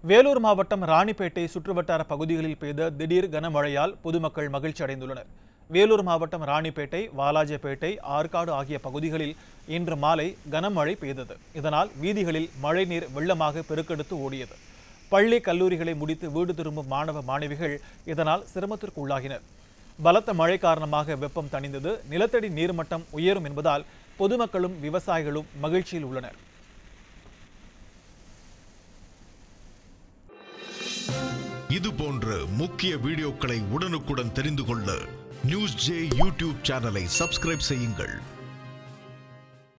வேலூர் மாவட்டம் ராணிப்பேட்டை சுற்றுவட்டார பகுதிகளில் பெய்த திடீர் கனமழையால் பொதுமக்கள் மகிழ்ச்சி அடைந்துள்ளனர் வேலூர் மாவட்டம் ராணிப்பேட்டை வாலாஜப்பேட்டை ஆற்காடு ஆகிய பகுதிகளில் இன்று மாலை கனமழை பெய்தது இதனால் வீதிகளில் மழைநீர் வெள்ளமாக பெருக்கெடுத்து ஓடியது பள்ளி கல்லூரிகளை முடித்து வீடு திரும்பும் மாணவ மாணவிகள் இதனால் சிரமத்திற்கு உள்ளாகினர் பலத்த மழை காரணமாக வெப்பம் தணிந்தது நிலத்தடி நீர்மட்டம் உயரும் என்பதால் பொதுமக்களும் விவசாயிகளும் மகிழ்ச்சியில் உள்ளனர் இது போன்ற முக்கிய வீடியோக்களை உடனுக்குடன் தெரிந்து கொள்ள நியூஸ் ஜே யூடியூப் சேனலை சப்ஸ்கிரைப் செய்யுங்கள்